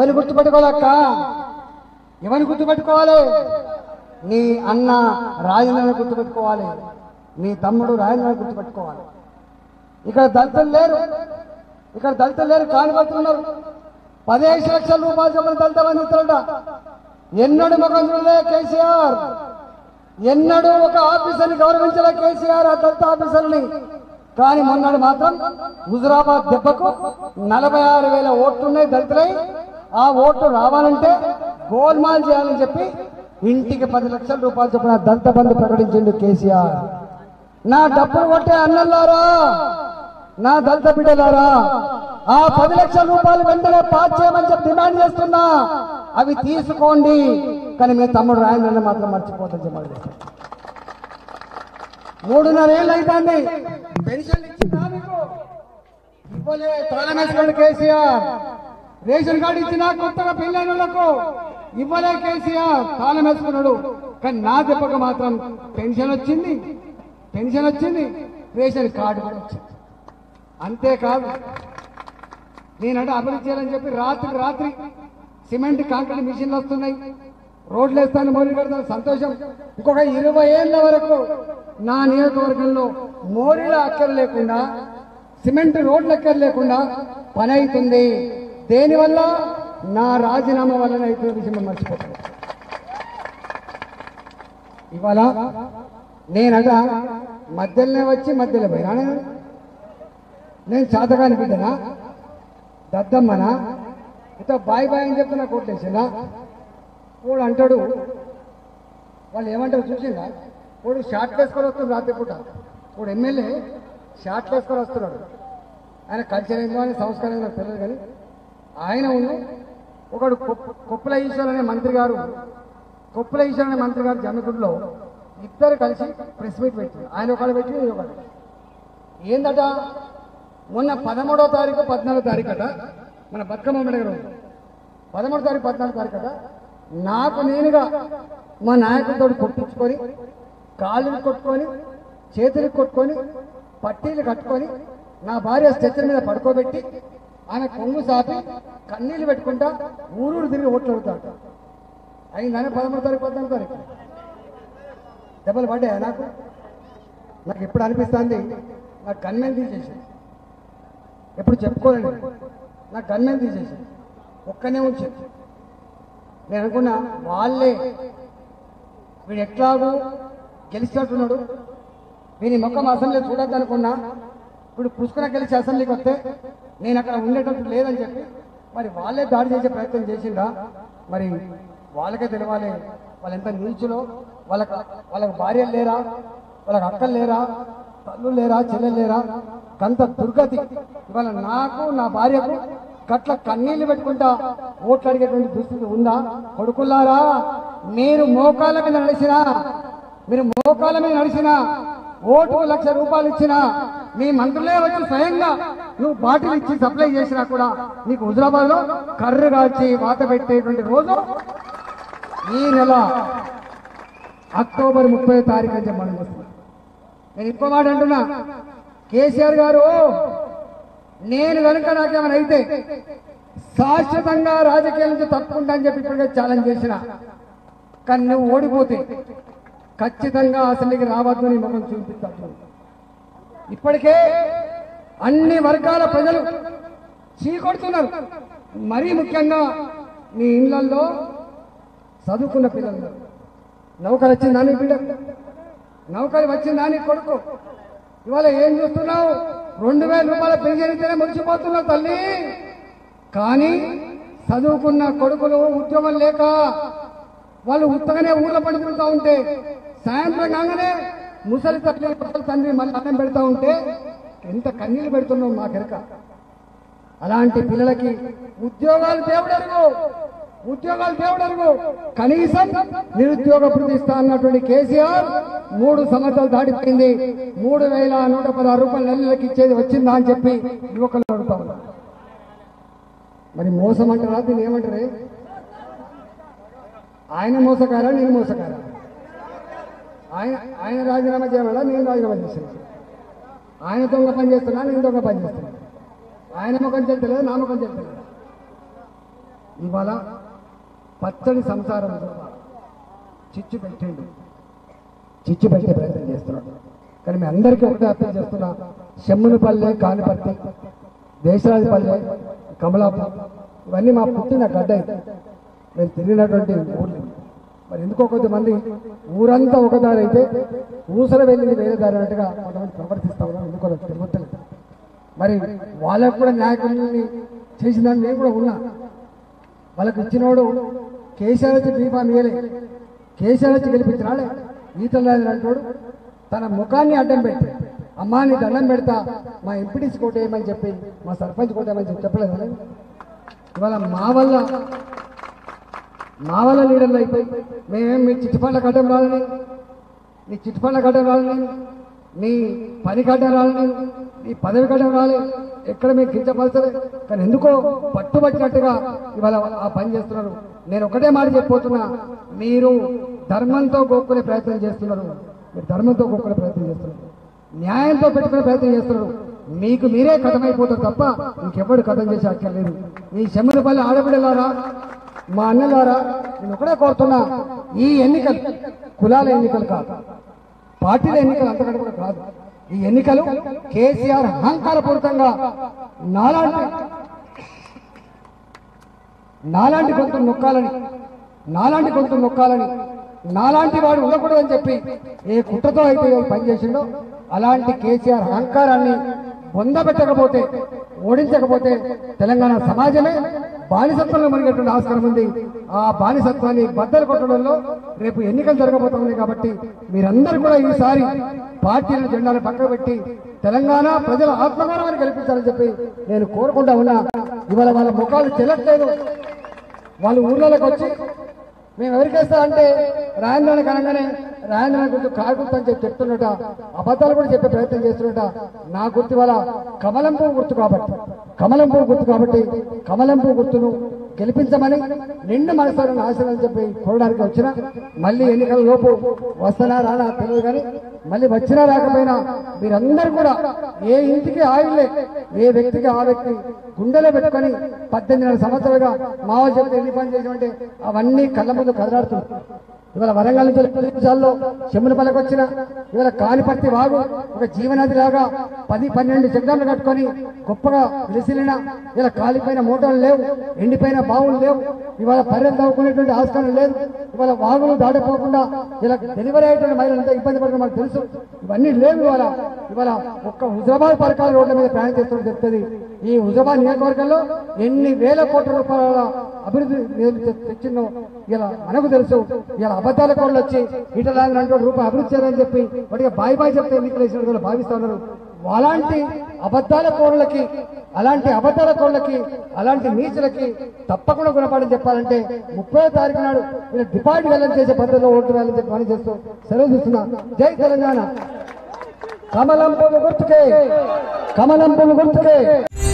ఎవరిని గుర్తుపెట్టుకోవాలక్క ఎవరిని గుర్తుపెట్టుకోవాలి నీ అన్న రాజేంద్రని గుర్తుపెట్టుకోవాలి నీ తమ్ముడు రాజేంద్రని గుర్తుపెట్టుకోవాలి ఇక్కడ దళితులు లేరు ఇక్కడ దళితులు లేరు కానిపత్రులు ఉన్నారు పదిహేను లక్షల రూపాయలు చెప్పిన దళిత మంది ఇస్తారట ఎన్నడు ముఖం చూడలే కేసీఆర్ ఎన్నడూ ఒక ఆఫీసర్ని గౌరవించలే కేసీఆర్ ఆ దళిత ఆఫీసర్ని కానీ మొన్నడు మాత్రం హుజురాబాద్ దెబ్బకు నలభై ఆరు వేల ఓట్లున్నాయి దళితులై ఆ ఓట్లు రావాలంటే గోల్మాల్ చేయాలని చెప్పి ఇంటికి పది లక్షల రూపాయలు చొప్పున దళిత బంధు ప్రకటించిండు కేసీఆర్ నా డబ్బులు కొట్టే అన్నల్లారా నా దళిత బిడ్డలారా ఆ పది లక్షల రూపాయలు వెంటనే పాస్ చేయమని చెప్పి డిమాండ్ చేస్తున్నా అవి తీసుకోండి కానీ మీ తమ్ముడు రాయనని మాత్రం మర్చిపోతుంది చెప్పండి మూడున్నర ఏళ్ళు అవుతుంది పెన్షన్ ఇచ్చిందా మీకు ఇవ్వలే తాళం వేసుకోండి కేసీఆర్ రేషన్ కార్డు ఇచ్చినా కొత్తగా పెళ్ళైన వాళ్ళకు ఇవ్వలే కేసీఆర్ తాళం వేసుకున్నాడు కానీ నా దెబ్బకు మాత్రం పెన్షన్ వచ్చింది పెన్షన్ వచ్చింది రేషన్ కార్డు కూడా వచ్చింది అంతేకాదు నేనంటే అభివృద్ధి చేయాలని చెప్పి రాత్రి రాత్రి సిమెంట్ కాంక్రీట్ మిషన్లు వస్తున్నాయి రోడ్లు వేస్తాను మొదలు పెడతాను సంతోషం ఇంకొక ఇరవై ఏళ్ళ వరకు నా నియోజకవర్గంలో మోరీల అక్కర లేకుండా సిమెంట్ రోడ్ల అక్కర లేకుండా పని అవుతుంది దేనివల్ల నా రాజీనామా వల్ల అవుతున్న విషయం మర్చిపోతాను ఇవాళ నేనట మధ్యలోనే వచ్చి మధ్యలో పోయినా నేను? నేను చాతగాని బిడ్డనా దద్దమ్మనా ఇత బాయ్ బాయ్ అని చెప్తున్నా కొట్టేసిందా వాడు అంటాడు వాళ్ళు ఏమంటారు చూసిందా వాడు షార్ట్ వేసుకొని వస్తుంది రాత్రిపూట వాడు ఎమ్మెల్యే షార్ట్ వేసుకొని వస్తున్నాడు ఆయన కల్చర్ ఏందో అని సంస్కారం ఏందో నాకు తెలియదు కానీ ఆయన ఉండి ఒకడు కొప్- కొప్పుల ఈశ్వర్ అనే మంత్రి గారు కొప్పుల ఈశ్వర్ అనే మంత్రి గారు జమ్మిగుడిలో ఇద్దరు కలిసి ప్రెస్ మీట్ పెట్టారు ఆయన ఒకళ్ళు పెట్టి నేను ఒకళ్ళు ఏందట మొన్న పదమూడో తారీఖు పద్నాలుగో తారీఖు అట మన బతుకమ్మ పండుగ రోజు పదమూడో తారీఖు పద్నాలుగో తారీఖు అట నాకు నేనుగా మా నాయకుడితో కొట్టించుకొని కాళ్ళని కొట్టుకొని చేతులకు కొట్టుకొని పట్టీలు కట్టుకొని నా భార్య స్ట్రెచ్చర్ మీద పడుకోబెట్టి ఆమె కొంగు సాపి కన్నీళ్లు పెట్టుకుంటా ఊరూరు తిరిగి ఓట్లు అడుగుతాడు అయిందని పదమూడో తారీఖు పద్నాలుగో తారీఖు దెబ్బలు పడ్డాయా నాకు నాకు ఎప్పుడు అనిపిస్తుంది నాకు గన్మెన్ తీసేసి ఎప్పుడు చెప్పుకోలేండి నాకు గన్మెన్ తీసేసి ఒక్కనే ఉంచి నేను అనుకున్నా వాళ్ళే వీడు ఎట్లాగూ గెలిచినట్టున్నాడు వీని ముఖం అసెంబ్లీ చూడద్దు అనుకున్నా ఇప్పుడు పుష్కర గెలిచి అసెంబ్లీకి వస్తే నేను అక్కడ ఉండేటట్టు లేదని చెప్పి మరి వాళ్ళే దాడి చేసే ప్రయత్నం చేసిందా మరి వాళ్ళకే తెలవాలి వాళ్ళు ఎంత నీచులో వాళ్ళకి వాళ్ళకి భార్యలు లేరా వాళ్ళకి అక్కలు లేరా తల్లు లేరా చెల్లెలు లేరా కంత దుర్గతి ఇవాళ నాకు నా భార్యకు గట్ల కన్నీళ్లు పెట్టుకుంటా ఓట్లు అడిగేటువంటి దుస్థితి ఉందా కొడుకుల్లారా మీరు మోకాళ్ళ మీద నడిచినా మీరు మోకాళ్ళ మీద నడిచినా ఓటుకు లక్ష రూపాయలు ఇచ్చినా మీ మంత్రులే వచ్చి స్వయంగా నువ్వు బాటిల్ ఇచ్చి సప్లై చేసినా కూడా నీకు హుజరాబాద్ లో కర్రు కాల్చి వాత పెట్టేటువంటి రోజు ఈ నెల అక్టోబర్ ముప్పై తారీఖు అని చెప్పండి నేను ఇంకో మాట అంటున్నా కేసీఆర్ గారు నేను కనుక నాకేమైనా అయితే శాశ్వతంగా రాజకీయాల నుంచి తప్పుకుంటా అని చెప్పి ఇప్పటికే ఛాలెంజ్ చేసిన కానీ నువ్వు ఓడిపోతే ఖచ్చితంగా అసలుకి రావద్దు నీ ముఖం చూపిస్తాను ఇప్పటికే అన్ని వర్గాల ప్రజలు చీకొడుతున్నారు మరీ ముఖ్యంగా నీ ఇళ్లలో చదువుకున్న పిల్లలు నౌకలు వచ్చిందా నీ బిడ్డ నౌకలు వచ్చిందా నీ కొడుకు ఇవాళ ఏం చూస్తున్నావు రెండు వేల రూపాయల పెన్షన్ ఇస్తేనే మురిసిపోతున్నావు తల్లి కానీ చదువుకున్న కొడుకులు ఉద్యోగం లేక వాళ్ళు ఉత్తగానే ఊళ్ళో పడి తిరుగుతూ ఉంటే సాయంత్రం కాగానే ముసలి తల్లి ముసలి తండ్రి మళ్ళీ అన్నం పెడతా ఉంటే ఎంత కన్నీళ్ళు పెడుతున్నావు మా కెరక అలాంటి పిల్లలకి ఉద్యోగాలు దేవుడరుగు ఉద్యోగాలు దేవుడరుగు కనీసం నిరుద్యోగ భృతి ఇస్తా అన్నటువంటి కేసీఆర్ మూడు సంవత్సరాలు దాటిపోయింది మూడు వేల నూట పదహారు రూపాయల నెలలకి ఇచ్చేది వచ్చిందా అని చెప్పి యువకులు అడుగుతా ఉన్నారు మరి మోసం అంటారా దీన్ని ఏమంటారే ఆయన మోసకారా నేను మోసకారా ఆయన ఆయన రాజీనామా చేయమన్నా నేను రాజీనామా చేశాను ఆయన దొంగ పని చేస్తున్నా నేను దొంగ పని చేస్తున్నా ఆయన ముఖం చెప్తలేదు నా ముఖం చెప్తలేదు ఇవాళ పచ్చడి సంసారం చిచ్చు పెట్టిండు చిచ్చు పెట్టే ప్రయత్నం చేస్తున్నాడు కానీ మీ అందరికీ ఒకటే అప్పీల్ చేస్తున్నా షమ్మునిపల్లె కానిపర్తి దేశరాజపల్లె కమలాపురం ఇవన్నీ మా పుట్టిన గడ్డ ఇది. మేము తిరిగినటువంటి ఊర్లు మరి ఎందుకో కొద్దిమంది ఊరంతా ఒక దారి అయితే ఊసర వెళ్ళింది వేరే దారి అన్నట్టుగా కొంతమంది ప్రవర్తిస్తా ఉన్నారు ఎందుకో నాకు తెలియట్లేదు మరి వాళ్ళకు కూడా న్యాయకుల్ని చేసిందని నేను కూడా ఉన్నా వాళ్ళకి ఇచ్చినోడు కేసీఆర్ వచ్చి బీఫామ్ ఇయ్యలే కేసీఆర్ వచ్చి గెలిపించినాడే ఈతలు రాజు అంటాడు తన ముఖాన్ని అడ్డం పెట్టి అమ్మా నీ దండం పెడతా మా ఎంపీటీసీ కోటేయమని చెప్పి మా సర్పంచ్ కోటేయమని చెప్పి చెప్పలేదు నేను. ఇవాళ మా వల్ల మా వల్ల లీడర్లు అయిపోయి మేమేం మీ చిట్టి పండ్ల కట్టం రాలని నీ చిట్టి పండ్ల కట్టం రాలని నీ పని కట్టం రాలని నీ పదవి కట్టం రాలే ఎక్కడ మీకు కించపరచలే కానీ ఎందుకో పట్టుబట్టినట్టుగా ఇవాళ ఆ పని చేస్తున్నారు నేను ఒకటే మాట చెప్పబోతున్నా మీరు ధర్మంతో గోక్కునే ప్రయత్నం చేస్తున్నారు మీరు ధర్మంతో గోక్కునే ప్రయత్నం చేస్తున్నారు న్యాయంతో పెట్టుకునే ప్రయత్నం చేస్తున్నారు మీకు మీరే కథమైపోతారు తప్ప ఇంకెవ్వడు కథం చేసే అక్కర్లేదు మీ చెమ్మలపల్లి ఆడబిడ్డలారా మా అన్నలారా నేను ఒకటే కోరుతున్నా ఈ ఎన్నికలు కులాల ఎన్నికలు కాదు పార్టీల ఎన్నికలు అంతకంటే కూడా కాదు ఈ ఎన్నికలు కేసీఆర్ అహంకారపూరితంగా నాలాంటి నాలాంటి గొంతు నొక్కాలని నాలాంటి గొంతు నొక్కాలని నాలాంటి వాడు ఉండకూడదని చెప్పి ఏ కుట్రతో అయితే ఈ పని చేసిండో అలాంటి కేసీఆర్ అహంకారాన్ని పొందబెట్టకపోతే ఓడించకపోతే తెలంగాణ సమాజమే బానిసత్వంలో మునిగేటువంటి ఆస్కారం ఉంది ఆ బానిసత్వాన్ని బద్దలు కొట్టడంలో రేపు ఎన్నికలు జరగబోతున్నాయి కాబట్టి మీరందరూ కూడా ఈసారి పార్టీల జెండాలు పక్కన పెట్టి తెలంగాణ ప్రజల ఆత్మగౌరవాన్ని కల్పించాలని చెప్పి నేను కోరుకుంటా ఉన్నా ఇవాళ వాళ్ళ ముఖాలు చెల్లట్లేదు వాళ్ళు ఊర్లలోకి వచ్చి మేము ఎవరికేస్తా అంటే రాయంద్రానికి అనగానే రాయంద్రాన్ని గుర్తు కారు గుర్తు అని చెప్పి చెప్తున్నట అబద్ధాలు కూడా చెప్పే ప్రయత్నం చేస్తున్నట నా గుర్తు వల్ల కమలం పువ్వు గుర్తు కాబట్టి కమలం పువ్వు గుర్తు కాబట్టి కమలం పువ్వు గుర్తును గెలిపించమని నిండు మనసాలను ఆశలని చెప్పి కోరడానికి వచ్చిన మళ్ళీ ఎన్నికల లోపు వస్తానా రానా తెలియదు కానీ మళ్ళీ వచ్చినా రాకపోయినా మీరందరూ కూడా ఏ ఇంటికి ఆయిల్లే ఏ వ్యక్తికి ఆ వ్యక్తి గుండెలో పెట్టుకొని పద్దెనిమిది సంవత్సరాలుగా మావో చెప్తే ఎన్ని పని చేసామంటే అవన్నీ కళ్ళ ముందు కదలాడుతుంది ఇవాళ వరంగల్ నుంచి పది నిమిషాల్లో చెమ్ములపల్లికి వచ్చిన ఇవాళ కాలిపర్తి వాగు ఒక జీవనది లాగా పది పన్నెండు చెడ్డాలు కట్టుకొని గొప్పగా విలిసిలిన ఇలా కాలిపోయిన మోటార్లు లేవు ఎండిపోయిన బావులు లేవు ఇవాళ పర్యలు తవ్వుకునేటువంటి ఆస్కారం లేదు ఇవాళ వాగులు దాటిపోకుండా ఇలా డెలివరీ అయ్యేటువంటి మహిళలు ఎంత ఇబ్బంది పడుతుందో మాకు తెలుసు ఇవన్నీ లేవు ఇవాళ ఇవాళ ఒక్క హుజరాబాద్ పరకాల రోడ్ల మీద ప్రయాణం చేస్తున్నట్టు చెప్తుంది ఈ హుజరాబాద్ నియోజకవర్గంలో ఎన్ని వేల కోట్ల రూపాయల అభివృద్ధి నిధులు తె- తెచ్చిందో ఇలా మనకు తెలుసు ఇలా అబద్ధాల కోళ్ళు వచ్చి ఇటలా రెండు రూపాయలు అభివృద్ధి చేయాలని చెప్పి వాటికి బాయ్ బాయ్ చెప్తే ఎన్నికలు వేసినట్టు వాళ్ళు భావిస్తా ఉన్నారు అలాంటి అబద్ధాల కోళ్ళకి అలాంటి అబద్ధాల కోళ్ళకి అలాంటి నీచులకి తప్పకుండా గుణపాఠం చెప్పాలంటే ముప్పై తారీఖు నాడు వీళ్ళు డిపాజిట్ వెళ్ళని చేసే పద్ధతిలో ఓటు వేయాలని చెప్పి పని చేస్తూ సెలవు చూస్తున్నా జై తెలంగాణ కమలం పువ్వు గుర్తుకే కమలం పువ్వు గుర్తుకే